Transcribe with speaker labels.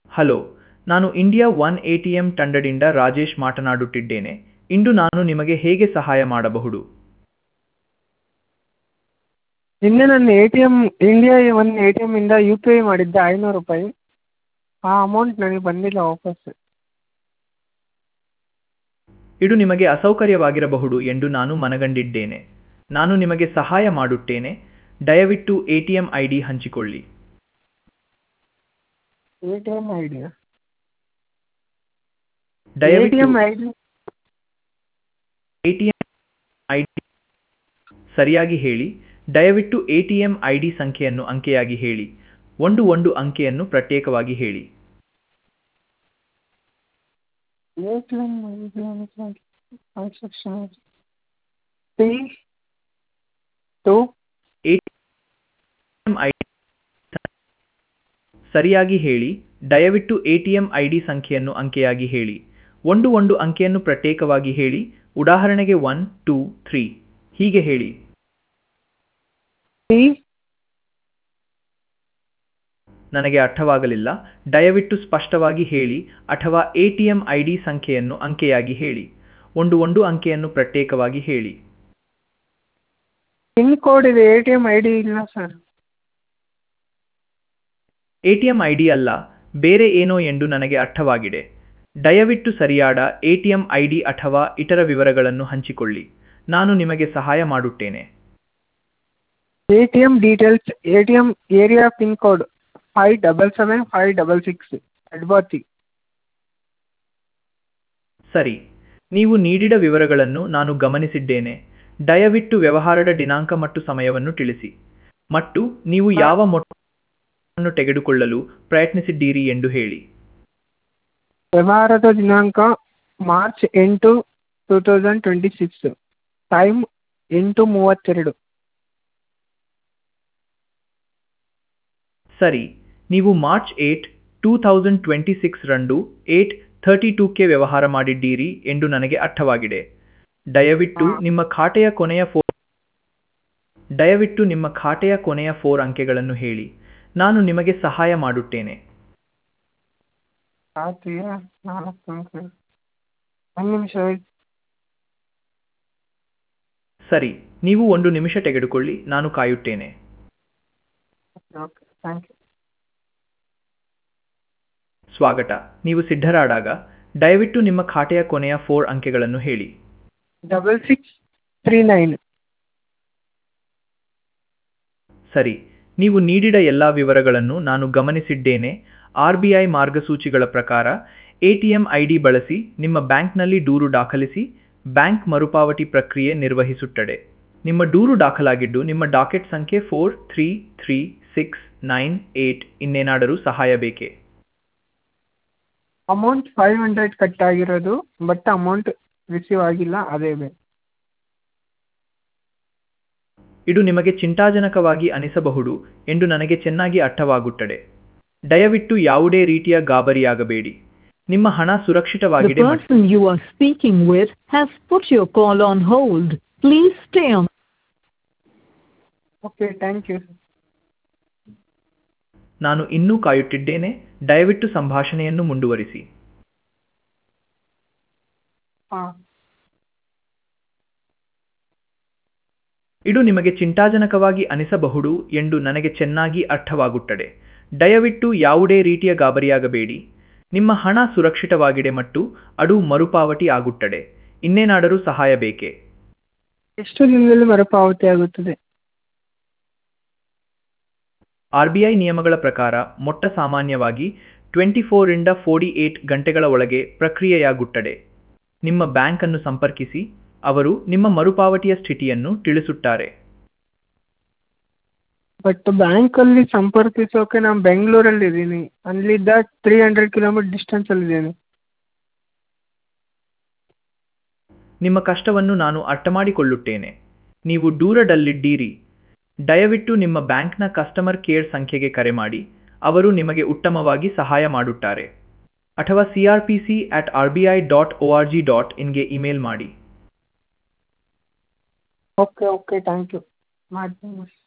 Speaker 1: Hello ನಾನು India one A T M ತಂಡದಿಂದ ರಾಜೇಶ್ ಮಾತನಾಡುತ್ತಿದ್ದೇನೆ ಇಂದು ನಾನು ನಿಮಗೆ ಹೇಗೆ ಸಹಾಯ ಮಾಡಬಹುದು
Speaker 2: ನಿನ್ನೆ ನನ್ನ A T M India one A T ಎಮ್ಮಿಂದ ಯು ಪಿ ಐ ಮಾಡಿದ್ದೆ ಐನೂರು ರೂಪಾಯಿ ಆ ಅಮೌಂಟ್ ನನಗೆ ಬಂದಿಲ್ಲ ವಾಪಸ್ಸು
Speaker 1: ಇದು ನಿಮಗೆ ಅಸೌಕರ್ಯವಾಗಿರಬಹುದು ಎಂದು ನಾನು ಮನಗಂಡಿದ್ದೇನೆ ನಾನು ನಿಮಗೆ ಸಹಾಯ ಮಾಡುತ್ತೇನೆ ದಯವಿಟ್ಟು A T M I D ಹಂಚಿಕೊಳ್ಳಿ
Speaker 2: A T M I D A T
Speaker 1: ದಯವಿಟ್ಟು
Speaker 2: M I D
Speaker 1: A T M I D ಸರಿಯಾಗಿ ಹೇಳಿ ದಯವಿಟ್ಟು A T M I D ಸಂಖ್ಯೆಯನ್ನು ಅಂಕೆಯಾಗಿ ಹೇಳಿ ಒಂದು ಒಂದು ಅಂಕೆಯನ್ನು ಪ್ರತ್ಯೇಕವಾಗಿ ಹೇಳಿ
Speaker 2: A T M I D transaction three two
Speaker 1: A T M I D ಸರಿಯಾಗಿ ಹೇಳಿ ದಯವಿಟ್ಟು A T M I D ಸಂಖ್ಯೆಯನ್ನು ಅಂಕೆಯಾಗಿ ಹೇಳಿ ಒಂದು ಒಂದು ಅಂಕೆಯನ್ನು ಪ್ರತ್ಯೇಕವಾಗಿ ಹೇಳಿ ಉದಾಹರಣೆಗೆ ಒನ್ ಟೂ ತ್ರೀ ಹೀಗೆ ಹೇಳಿ
Speaker 2: ತ್ರೀ
Speaker 1: ನನಗೆ ಅರ್ಥವಾಗಲಿಲ್ಲ ದಯವಿಟ್ಟು ಸ್ಪಷ್ಟವಾಗಿ ಹೇಳಿ ಅಥವಾ A T M I D ಸಂಖ್ಯೆಯನ್ನು ಅಂಕೆಯಾಗಿ ಹೇಳಿ ಒಂದು ಒಂದು ಅಂಕೆಯನ್ನು ಪ್ರತ್ಯೇಕವಾಗಿ ಹೇಳಿ
Speaker 2: ಪಿನ್ ಕೋಡ್ ಇದೆ A T M I D ಇಲ್ಲ sir
Speaker 1: A T M I D ಅಲ್ಲ ಬೇರೆ ಏನೋ ಎಂದು ನನಗೆ ಅರ್ಥವಾಗಿದೆ ದಯವಿಟ್ಟು ಸರಿಯಾದ A T M I D ಅಥವಾ ಇತರ ವಿವರಗಳನ್ನು ಹಂಚಿಕೊಳ್ಳಿ ನಾನು ನಿಮಗೆ ಸಹಾಯ ಮಾಡುತ್ತೇನೆ
Speaker 2: A T M details A T M area pin code five double seven five double six ಅಡ್ಬಾತಿ
Speaker 1: ಸರಿ ನೀವು ನೀಡಿದ ವಿವರಗಳನ್ನು ನಾನು ಗಮನಿಸಿದ್ದೇನೆ ದಯವಿಟ್ಟು ವ್ಯವಹಾರದ ದಿನಾಂಕ ಮತ್ತು ಸಮಯವನ್ನು ತಿಳಿಸಿ ಮತ್ತು ನೀವು ಯಾವ ಮೊತ್ತವನ್ನು ತೆಗೆದುಕೊಳ್ಳಲು ಪ್ರಯತ್ನಿಸಿದ್ದೀರಿ ಎಂದು ಹೇಳಿ
Speaker 2: ವ್ಯವಹಾರದ ದಿನಾಂಕ ಮಾರ್ಚ್ ಎಂಟು two thousand twenty six time ಎಂಟು ಮೂವತ್ತೆರಡು
Speaker 1: ಸರಿ ನೀವು March eight two thousand twenty six ರಂದು ಏಟ್ ಥರ್ಟಿ ಟೂಕ್ಕೆ ವ್ಯವಹಾರ ಮಾಡಿದ್ದೀರಿ ಎಂದು ನನಗೆ ಅರ್ಥವಾಗಿದೆ ದಯವಿಟ್ಟು ನಿಮ್ಮ ಖಾತೆಯ ಕೊನೆಯ ಫೋರ್ ದಯವಿಟ್ಟು ನಿಮ್ಮ ಖಾತೆಯ ಕೊನೆಯ ಫೋರ್ ಅಂಕೆಗಳನ್ನು ಹೇಳಿ ನಾನು ನಿಮಗೆ ಸಹಾಯ ಮಾಡುತ್ತೇನೆ
Speaker 2: ಖಾತೆಯ ನಾಲ್ಕು ಅಂಕೆ ಒಂದು ನಿಮಿಷ wait.
Speaker 1: ಸರಿ ನೀವು ಒಂದು ನಿಮಿಷ ತೆಗೆದುಕೊಳ್ಳಿ ನಾನು ಕಾಯುತ್ತೇನೆ
Speaker 2: ಓಕೆ ಥ್ಯಾಂಕ್ ಯು
Speaker 1: ಸ್ವಾಗತ ನೀವು ಸಿದ್ಧರಾದಾಗ ದಯವಿಟ್ಟು ನಿಮ್ಮ ಖಾತೆಯ ಕೊನೆಯ ಫೋರ್ ಅಂಕೆಗಳನ್ನು ಹೇಳಿ
Speaker 2: ಡಬಲ್ ಸಿಕ್ಸ್ ತ್ರೀ ನೈನ್
Speaker 1: ಸರಿ ನೀವು ನೀಡಿದ ಎಲ್ಲ ವಿವರಗಳನ್ನು ನಾನು ಗಮನಿಸಿದ್ದೇನೆ ಆರ್ ಬಿ ಐ ಮಾರ್ಗಸೂಚಿಗಳ ಪ್ರಕಾರ ಎಟಿಎಂ ಐಡಿ ಬಳಸಿ ನಿಮ್ಮ ಬ್ಯಾಂಕ್ನಲ್ಲಿ ದೂರು ದಾಖಲಿಸಿ ಬ್ಯಾಂಕ್ ಮರುಪಾವತಿ ಪ್ರಕ್ರಿಯೆ ನಿರ್ವಹಿಸುತ್ತದೆ ನಿಮ್ಮ ದೂರು ದಾಖಲಾಗಿದ್ದು ನಿಮ್ಮ ಡಾಕೆಟ್ ಸಂಖ್ಯೆ four three three six nine eight ಇನ್ನೇನಾದರೂ ಸಹಾಯ ಬೇಕೇ
Speaker 2: ಅಮೌಂಟ್ ಫೈವ್ ಹಂಡ್ರೆಡ್ ಕಟ್ ಆಗಿರೋದು ಬಟ್ ಅಮೌಂಟ್ ರಿಸೀವ್ ಆಗಿಲ್ಲ ಅದೇ ಬೇಕು
Speaker 1: ಇದು ನಿಮಗೆ ಚಿಂತಾಜನಕವಾಗಿ ಅನಿಸಬಹುದು ಎಂದು ನನಗೆ ಚೆನ್ನಾಗಿ ಅರ್ಥವಾಗುತ್ತದೆ ದಯವಿಟ್ಟು ಯಾವುದೇ ರೀತಿಯ ಗಾಬರಿಯಾಗಬೇಡಿ ನಿಮ್ಮ ಹಣ
Speaker 3: The
Speaker 1: ಸುರಕ್ಷಿತವಾಗಿದೆ ಮತ್ತು
Speaker 3: person you are speaking with has put your call on hold. Please stay on.
Speaker 2: Okay thank you
Speaker 1: ನಾನು ಇನ್ನೂ ಕಾಯುತ್ತಿದ್ದೇನೆ ದಯವಿಟ್ಟು ಸಂಭಾಷಣೆಯನ್ನು ಮುಂದುವರಿಸಿ
Speaker 2: ಹಾಂ
Speaker 1: ಇದು ನಿಮಗೆ ಚಿಂತಾಜನಕವಾಗಿ ಅನಿಸಬಹುದು ಎಂದು ನನಗೆ ಚೆನ್ನಾಗಿ ಅರ್ಥವಾಗುತ್ತದೆ ದಯವಿಟ್ಟು ಯಾವುದೇ ರೀತಿಯ ಗಾಬರಿಯಾಗಬೇಡಿ ನಿಮ್ಮ ಹಣ ಸುರಕ್ಷಿತವಾಗಿದೆ ಮತ್ತು ಅದು ಮರುಪಾವತಿ ಆಗುತ್ತದೆ ಇನ್ನೇನಾದರೂ ಸಹಾಯ ಬೇಕೇ
Speaker 2: ಎಷ್ಟು ದಿನದಲ್ಲಿ ಮರುಪಾವತಿ ಆಗುತ್ತದೆ
Speaker 1: ಆರ್ ಬಿ ಐ ನಿಯಮಗಳ ಪ್ರಕಾರ ಮೊಟ್ಟ ಸಾಮಾನ್ಯವಾಗಿ ಟ್ವೆಂಟಿ ಫೋರಿಂದ ಫೋರ್ಟಿ ಏಟ್ ಗಂಟೆಗಳ ಒಳಗೆ ಪ್ರಕ್ರಿಯೆಯಾಗುತ್ತದೆ ನಿಮ್ಮ ಬ್ಯಾಂಕ್ ಅನ್ನು ಸಂಪರ್ಕಿಸಿ ಅವರು ನಿಮ್ಮ ಮರುಪಾವತಿಯ ಸ್ಥಿತಿಯನ್ನು ತಿಳಿಸುತ್ತಾರೆ
Speaker 2: ಬಟ್ ಬ್ಯಾಂಕಲ್ಲಿ ಸಂಪರ್ಕಿಸೋಕೆ ನಾನು ಬೆಂಗಳೂರಲ್ಲಿ ಇದ್ದೀನಿ ಅಲ್ಲಿದ್ದ ತ್ರೀ ಹಂಡ್ರೆಡ್ ಕಿಲೋಮೀಟರ್ ಡಿಸ್ಟೆನ್ಸಲ್ಲಿದ್ದೀನಿ
Speaker 1: ನಿಮ್ಮ ಕಷ್ಟವನ್ನು ನಾನು ಅರ್ಥಮಾಡಿಕೊಳ್ಳುತ್ತೇನೆ ನೀವು ದೂರದಲ್ಲಿದ್ದೀರಿ ದಯವಿಟ್ಟು ನಿಮ್ಮ ಬ್ಯಾಂಕ್ನ ಕಸ್ಟಮರ್ ಕೇರ್ ಸಂಖ್ಯೆಗೆ ಕರೆ ಮಾಡಿ ಅವರು ನಿಮಗೆ ಉತ್ತಮವಾಗಿ ಸಹಾಯ ಮಾಡುತ್ತಾರೆ ಅಥವಾ C R P C at R B I dot O R G dot ಇನ್ಗೆ ಇಮೇಲ್ ಮಾಡಿ
Speaker 2: ಓಕೆ ಓಕೆ ಥ್ಯಾಂಕ್ ಯು ಮಾಡ್ತೀನಿ